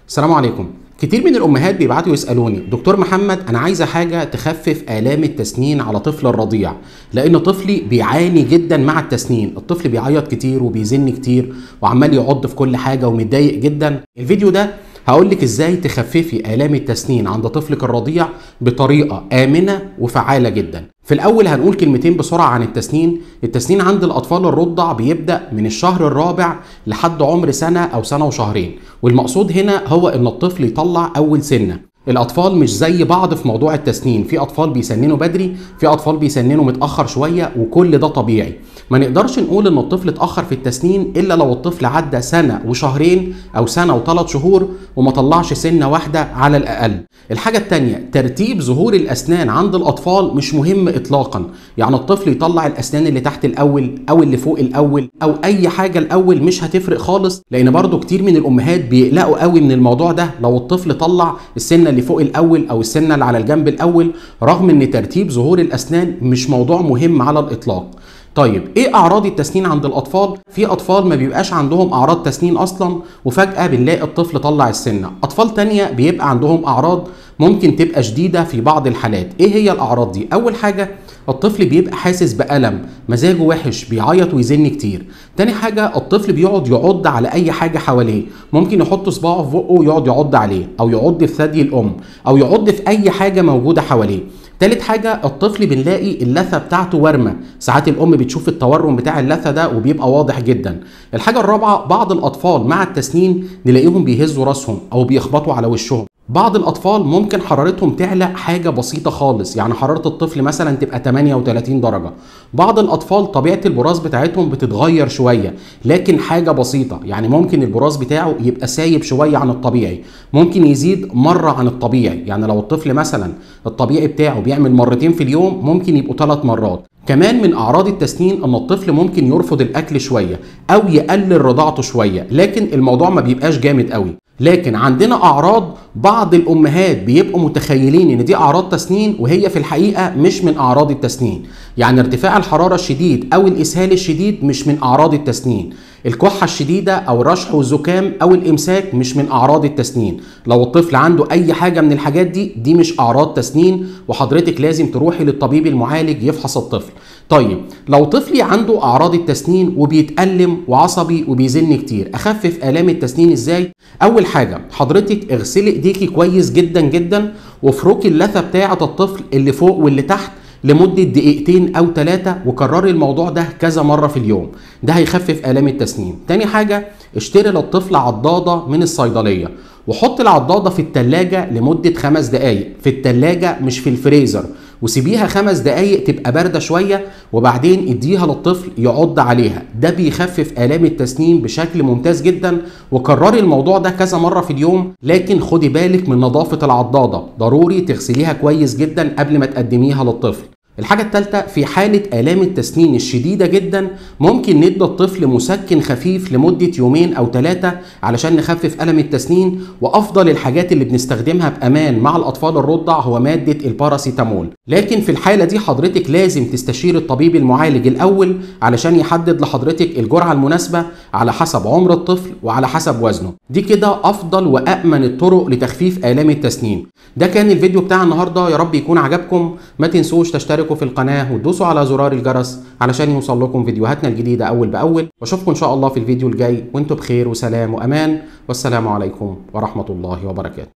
السلام عليكم كتير من الامهات بيبعتوا يسالوني دكتور محمد انا عايزه حاجه تخفف الام التسنين على طفل الرضيع لان طفلي بيعاني جدا مع التسنين الطفل بيعيط كتير وبيزن كتير وعمال يعض في كل حاجه ومتضايق جدا الفيديو ده هقول لك ازاي تخففي الام التسنين عند طفلك الرضيع بطريقه امنه وفعاله جدا في الاول هنقول كلمتين بسرعه عن التسنين التسنين عند الاطفال الرضع بيبدا من الشهر الرابع لحد عمر سنه او سنه وشهرين والمقصود هنا هو ان الطفل يطلع اول سنه الاطفال مش زي بعض في موضوع التسنين في اطفال بيسننوا بدري في اطفال بيسننوا متاخر شويه وكل ده طبيعي ما نقدرش نقول ان الطفل اتاخر في التسنين الا لو الطفل عدى سنه وشهرين او سنه وثلاث شهور وما طلعش سنه واحده على الاقل الحاجه الثانيه ترتيب ظهور الاسنان عند الاطفال مش مهم اطلاقا يعني الطفل يطلع الاسنان اللي تحت الاول او اللي فوق الاول او اي حاجه الاول مش هتفرق خالص لان برضو كتير من الامهات بيقلقوا قوي من الموضوع ده لو الطفل طلع السنه اللي فوق الاول او السنه اللي على الجنب الاول رغم ان ترتيب ظهور الاسنان مش موضوع مهم على الاطلاق طيب ايه اعراض التسنين عند الاطفال في اطفال ما بيبقاش عندهم اعراض تسنين اصلا وفجاه بنلاقي الطفل طلع السنه اطفال تانية بيبقى عندهم اعراض ممكن تبقى شديده في بعض الحالات ايه هي الاعراض دي اول حاجه الطفل بيبقى حاسس بألم مزاجه وحش بيعيط ويزن كتير تاني حاجة الطفل بيقعد يعض على أي حاجة حواليه ممكن يحط صباعه في بقه ويقعد يعض عليه أو يعض في ثدي الأم أو يعض في أي حاجة موجودة حواليه تالت حاجة الطفل بنلاقي اللثة بتاعته ورمة ساعات الأم بتشوف التورم بتاع اللثة ده وبيبقى واضح جدا الحاجة الرابعة بعض الأطفال مع التسنين نلاقيهم بيهزوا راسهم أو بيخبطوا على وشهم بعض الاطفال ممكن حرارتهم تعلى حاجه بسيطه خالص يعني حراره الطفل مثلا تبقى 38 درجه بعض الاطفال طبيعه البراز بتاعتهم بتتغير شويه لكن حاجه بسيطه يعني ممكن البراز بتاعه يبقى سايب شويه عن الطبيعي ممكن يزيد مره عن الطبيعي يعني لو الطفل مثلا الطبيعي بتاعه بيعمل مرتين في اليوم ممكن يبقوا ثلاث مرات كمان من اعراض التسنين ان الطفل ممكن يرفض الاكل شويه او يقلل رضاعته شويه لكن الموضوع ما بيبقاش جامد قوي لكن عندنا اعراض بعض الامهات بيبقوا متخيلين ان دي اعراض تسنين وهي في الحقيقه مش من اعراض التسنين يعني ارتفاع الحراره الشديد او الاسهال الشديد مش من اعراض التسنين الكحه الشديده او الرشح والزكام او الامساك مش من اعراض التسنين لو الطفل عنده اي حاجه من الحاجات دي دي مش اعراض تسنين وحضرتك لازم تروحي للطبيب المعالج يفحص الطفل طيب لو طفلي عنده اعراض التسنين وبيتالم وعصبي وبيزن كتير اخفف الام التسنين ازاي اول حاجه حضرتك اغسلي ايديكي كويس جدا جدا وافركي اللثه بتاعه الطفل اللي فوق واللي تحت لمدة دقيقتين أو ثلاثة وكرري الموضوع ده كذا مرة في اليوم ده هيخفف آلام التسنين تاني حاجة اشتري للطفل عضادة من الصيدلية وحط العضادة في التلاجة لمدة خمس دقايق في التلاجة مش في الفريزر وسيبيها خمس دقايق تبقى باردة شوية وبعدين اديها للطفل يعض عليها ده بيخفف آلام التسنين بشكل ممتاز جدا وكرري الموضوع ده كذا مرة في اليوم لكن خدي بالك من نظافة العضادة ضروري تغسليها كويس جدا قبل ما تقدميها للطفل الحاجة الثالثة في حالة آلام التسنين الشديدة جدا ممكن ندي الطفل مسكن خفيف لمدة يومين أو ثلاثة علشان نخفف ألم التسنين وأفضل الحاجات اللي بنستخدمها بأمان مع الأطفال الرضع هو مادة الباراسيتامول لكن في الحالة دي حضرتك لازم تستشير الطبيب المعالج الأول علشان يحدد لحضرتك الجرعة المناسبة على حسب عمر الطفل وعلى حسب وزنه دي كده أفضل وأأمن الطرق لتخفيف آلام التسنين ده كان الفيديو بتاع النهاردة يا رب يكون عجبكم ما تنسوش تشتركوا في القناة وتدوسوا على زرار الجرس علشان يوصل لكم فيديوهاتنا الجديدة أول بأول واشوفكم إن شاء الله في الفيديو الجاي وانتم بخير وسلام وأمان والسلام عليكم ورحمة الله وبركاته